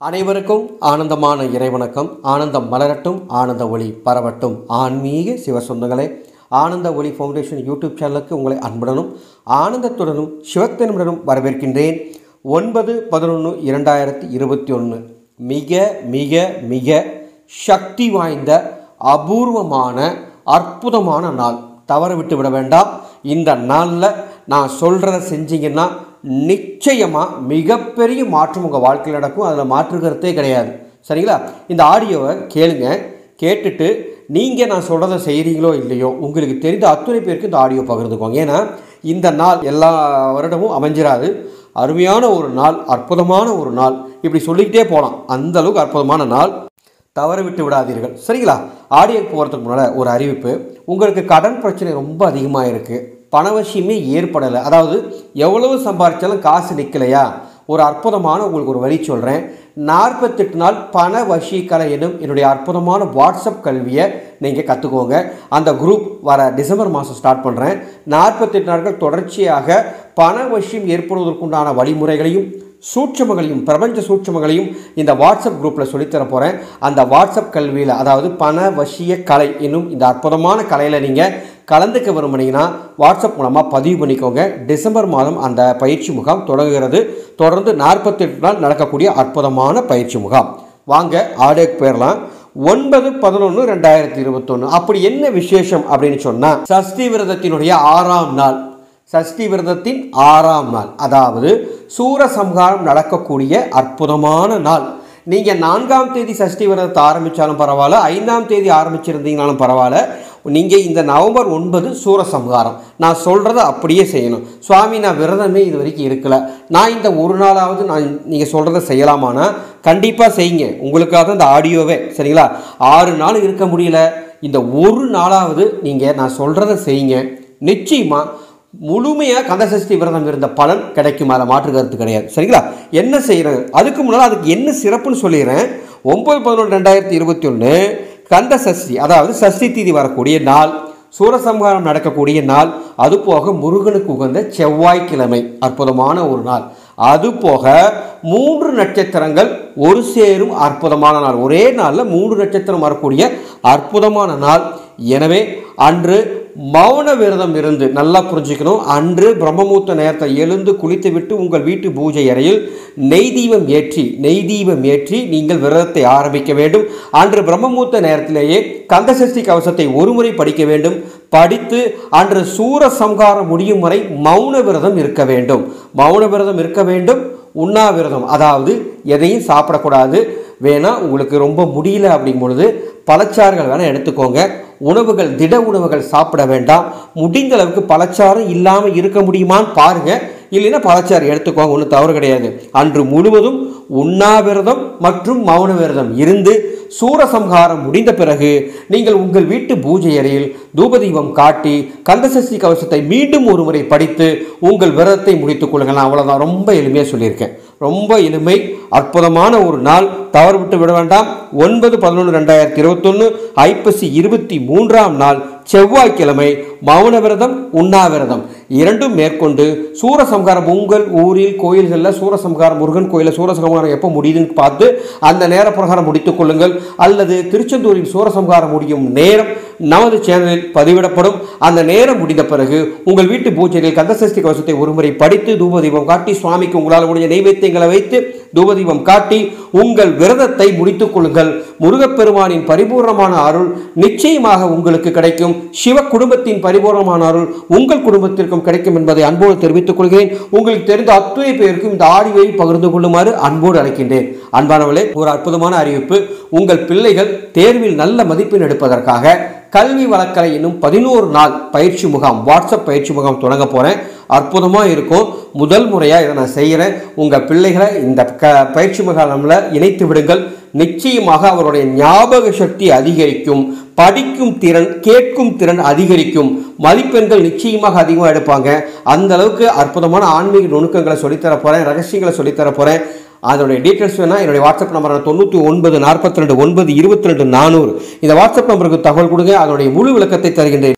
அனைவருக்கும் ஆனந்தமான இறைவணக்கம் ஆனந்தம் மலரட்டும் ஆனந்த ஒளி பரவட்டும் ஆன்மீக சிவ சொந்தங்களே ஆனந்த ஒளி ஃபவுண்டேஷன் யூடியூப் சேனலுக்கு உங்களை அன்புடனும் ஆனந்தத்துடனும் சிவத்தினுடனும் வரவேற்கின்றேன் ஒன்பது பதினொன்று இரண்டாயிரத்தி இருபத்தி ஒன்று மிக மிக மிக சக்தி வாய்ந்த அபூர்வமான அற்புதமான நாள் தவற விட்டு விட வேண்டாம் இந்த நாளில் நான் சொல்கிறத செஞ்சீங்கன்னா நிச்சயமாக மிகப்பெரிய மாற்றம் உங்கள் வாழ்க்கையில் நடக்கும் அதில் மாற்றுக்கிறதே கிடையாது சரிங்களா இந்த ஆடியோவை கேளுங்க கேட்டுட்டு நீங்கள் நான் சொல்கிறத செய்கிறீங்களோ இல்லையோ உங்களுக்கு தெரிந்த அத்துணை பேருக்கு இந்த ஆடியோ பகிர்ந்துக்கோங்க ஏன்னா இந்த நாள் எல்லா வருடமும் அமைஞ்சிராது அருமையான ஒரு நாள் அற்புதமான ஒரு நாள் இப்படி சொல்லிக்கிட்டே போகலாம் அந்த அளவுக்கு அற்புதமான நாள் தவற விட்டு விடாதீர்கள் சரிங்களா ஆடியோக்கு போகிறதுக்கு முன்னால் ஒரு அறிவிப்பு உங்களுக்கு கடன் பிரச்சனை ரொம்ப அதிகமாக இருக்குது பணவசியமே ஏற்படலை அதாவது எவ்வளவு சம்பாதிச்சாலும் காசு நிற்கலையா ஒரு அற்புதமான உங்களுக்கு ஒரு வழி சொல்கிறேன் நாற்பத்தெட்டு நாள் பண வசீகலை எனும் என்னுடைய அற்புதமான வாட்ஸ்அப் கல்வியை நீங்கள் கற்றுக்கோங்க அந்த குரூப் வர டிசம்பர் மாதம் ஸ்டார்ட் பண்ணுறேன் நாற்பத்தெட்டு நாட்கள் தொடர்ச்சியாக பண வசியம் ஏற்படுவதற்குண்டான வழிமுறைகளையும் சூட்சமங்களையும் பிரபஞ்ச சூட்சமங்களையும் இந்த வாட்ஸ்அப் குரூப்பில் சொல்லித்தர போகிறேன் அந்த வாட்ஸ்அப் கல்வியில் அதாவது பண வசிய கலை என்னும் இந்த அற்புதமான கலையில் நீங்கள் கலந்துக்க விரும்புனீங்கன்னா வாட்ஸ்அப் மூலமாக பதிவு பண்ணிக்கோங்க டிசம்பர் மாதம் அந்த பயிற்சி முகாம் தொடங்குகிறது தொடர்ந்து நாற்பத்தெட்டு நாள் நடக்கக்கூடிய அற்புதமான பயிற்சி முகாம் வாங்க ஆடியோக்கு போயிடலாம் ஒன்பது பதினொன்று ரெண்டாயிரத்தி இருபத்தொன்று அப்படி என்ன விசேஷம் அப்படின்னு சொன்னால் சஷ்டி விரதத்தினுடைய ஆறாம் நாள் சஷ்டி விரதத்தின் ஆறாம் நாள் அதாவது சூரசம்ஹாரம் நடக்கக்கூடிய அற்புதமான நாள் நீங்கள் நான்காம் தேதி சஷ்டி விரதத்தை ஆரம்பித்தாலும் பரவாயில்ல ஐந்தாம் தேதி ஆரம்பிச்சிருந்தீங்கனாலும் பரவாயில்ல நீங்கள் இந்த நவம்பர் ஒன்பது சூரசம்ஹாரம் நான் சொல்கிறத அப்படியே செய்யணும் சுவாமி நான் விரதமே இது வரைக்கும் இருக்கல நான் இந்த ஒரு நாளாவது நான் நீங்கள் சொல்கிறத செய்யலாமான்னா கண்டிப்பாக செய்யுங்க உங்களுக்காக தான் இந்த ஆடியோவே சரிங்களா ஆறு நாள் இருக்க முடியல இந்த ஒரு நாளாவது நீங்கள் நான் சொல்கிறத செய்யுங்க நிச்சயமாக முழுமையாக கந்தசஷ்டி விரதம் இருந்த பலன் கிடைக்கும் அதில் மாற்று கருத்து கிடையாது சரிங்களா என்ன செய்கிறேன் அதுக்கு முன்னால் அதுக்கு என்ன சிறப்புன்னு சொல்லிடுறேன் ஒம்பது பதினொன்று ரெண்டாயிரத்தி இருபத்தி ஒன்று கந்த சஷ்டி அதாவது சஷ்டி தீதி வரக்கூடிய நாள் சூரசம்ஹாரம் நடக்கக்கூடிய நாள் அது போக முருகனுக்கு உகந்த செவ்வாய்க்கிழமை அற்புதமான ஒரு நாள் அது போக மூன்று நட்சத்திரங்கள் ஒரு சேரும் அற்புதமான நாள் ஒரே நாளில் மூன்று நட்சத்திரம் வரக்கூடிய அற்புதமான நாள் எனவே அன்று மௌன விரதம் இருந்து நல்லா புரிஞ்சுக்கணும் அன்று பிரம்மமூர்த்த நேரத்தை எழுந்து குளித்து விட்டு உங்கள் வீட்டு பூஜை அறையில் நெய் தீபம் ஏற்றி நெய் தீபம் ஏற்றி நீங்கள் விரதத்தை ஆரம்பிக்க வேண்டும் அன்று பிரம்மமூர்த்த நேரத்திலேயே கந்தசஷ்டி கவசத்தை ஒருமுறை படிக்க வேண்டும் படித்து அன்று சூர சம்ஹாரம் முடியும் வரை மௌன விரதம் இருக்க வேண்டும் மௌன விரதம் இருக்க வேண்டும் உண்ணாவிரதம் அதாவது எதையும் சாப்பிடக்கூடாது வேணா உங்களுக்கு ரொம்ப முடியல அப்படிங்கும் பொழுது பழச்சாறுகள் வேணால் எடுத்துக்கோங்க உணவுகள் திட உணவுகள் சாப்பிட வேண்டாம் முடிந்த அளவுக்கு பழச்சாறும் இல்லாமல் இருக்க முடியுமான்னு பாருங்கள் இல்லைன்னா பழச்சாறு எடுத்துக்கோங்க ஒன்றும் தவறு கிடையாது அன்று முழுவதும் உண்ணாவிரதம் மற்றும் மௌன விரதம் இருந்து சூரசம்ஹாரம் முடிந்த பிறகு நீங்கள் உங்கள் வீட்டு பூஜை அறையில் தூபதீபம் காட்டி கந்தசஷ்டி கவசத்தை மீண்டும் ஒரு முறை படித்து உங்கள் விரதத்தை முடித்துக் கொள்ளுங்கள் நான் அவ்வளோதான் ரொம்ப எளிமையாக சொல்லியிருக்கேன் ரொம்ப எளிமை அற்புதமான ஒரு நாள் தவறு விட்டு விட வேண்டாம் ஒன்பது பதினொன்று ரெண்டாயிரத்தி இருபத்தொன்று ஐப்பசி இருபத்தி மூன்றாம் நாள் செவ்வாய்க்கிழமை மௌன விரதம் உண்ணாவிரதம் இரண்டும் மேற்கொண்டு சூரசம்ஹாரம் உங்கள் ஊரில் கோயில்களில் சூரசம்ஹாரம் முருகன் கோயிலில் சூரசம்ஹாரம் எப்போ முடியுதுன்னு பார்த்து அந்த நேர பிரகாரம் முடித்துக் கொள்ளுங்கள் அல்லது திருச்செந்தூரில் சூரசம்ஹாரம் முடியும் நேரம் நமது சேனலில் பதிவிடப்படும் அந்த நேரம் முடிந்த பிறகு உங்கள் வீட்டு பூஜையில் கந்தசஷ்டி கவசத்தை ஒருமுறை படித்து தூபதீபம் காட்டி சுவாமிக்கு உங்களால் முடிஞ்ச நைவேத்தியங்களை வைத்து தூபதீபம் காட்டி உங்கள் விரதத்தை முடித்துக் கொள்ளுங்கள் முருகப்பெருமானின் பரிபூர்ணமான அருள் நிச்சயமாக உங்களுக்கு கிடைக்கும் சிவ குடும்பத்தின் பரிபூர்ணமான அருள் உங்கள் குடும்பத்திற்கும் கிடைக்கும் என்பதை அன்போடு தெரிவித்துக் கொள்கிறேன் உங்களுக்கு தெரிந்த அத்துணை பேருக்கும் இந்த ஆடியோவை பகிர்ந்து கொள்ளுமாறு அன்போடு அழைக்கின்றேன் அன்பானவர்களே ஒரு அற்புதமான அறிவிப்பு உங்கள் பிள்ளைகள் தேர்வில் நல்ல மதிப்பெண் எடுப்பதற்காக கல்வி வழக்கலை என்னும் பதினோரு நாள் பயிற்சி முகாம் வாட்ஸ்அப் பயிற்சி முகாம் தொடங்க போகிறேன் அற்புதமாக இருக்கும் முதல் முறையாக இதை நான் செய்கிறேன் உங்கள் பிள்ளைகளை இந்த க பயிற்சி முகாமில் இணைத்து விடுங்கள் நிச்சயமாக அவருடைய ஞாபக சக்தி அதிகரிக்கும் படிக்கும் திறன் கேட்கும் திறன் அதிகரிக்கும் மதிப்பெண்கள் நிச்சயமாக அதிகமாக எடுப்பாங்க அந்த அளவுக்கு அற்புதமான ஆன்மீக நுணுக்கங்களை சொல்லித்தர போகிறேன் ரகசியங்களை சொல்லித்தர போகிறேன் அதனுடைய டீட்டெயில்ஸ் வேணால் என்னுடைய வாட்ஸ்அப் நம்பர் தொண்ணூற்றி ஒன்பது நாற்பத்தி ரெண்டு ஒன்பது இருபத்தி ரெண்டு நானூறு இந்த வாட்ஸ்அப் நம்பருக்கு தகவல் கொடுங்க அதனுடைய முழு விளக்கத்தை தருகின்றேன்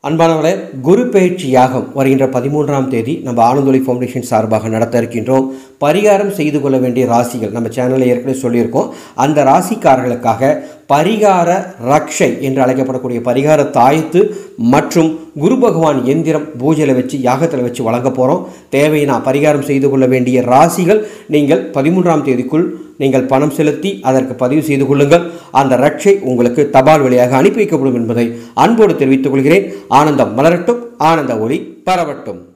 அன்பானவர்களே குரு பயிற்சி யாகம் வருகின்ற பதிமூன்றாம் தேதி நம்ம ஆனந்தொலி ஃபவுண்டேஷன் சார்பாக நடத்த இருக்கின்றோம் பரிகாரம் செய்து கொள்ள வேண்டிய ராசிகள் நம்ம சேனலில் ஏற்கனவே சொல்லியிருக்கோம் அந்த ராசிக்காரர்களுக்காக பரிகார ரக்ஷை என்று அழைக்கப்படக்கூடிய பரிகார தாயத்து மற்றும் குரு பகவான் எந்திரம் பூஜையில் வச்சு யாகத்தில் வச்சு வழங்க போகிறோம் தேவையினா பரிகாரம் செய்து கொள்ள வேண்டிய ராசிகள் நீங்கள் பதிமூன்றாம் தேதிக்குள் நீங்கள் பணம் செலுத்தி அதற்கு பதிவு செய்து கொள்ளுங்கள் அந்த ரட்சை உங்களுக்கு தபால் வழியாக அனுப்பி வைக்கப்படும் என்பதை அன்போடு தெரிவித்துக் கொள்கிறேன் ஆனந்தம் மலரட்டும் ஆனந்த ஒளி பரவட்டும்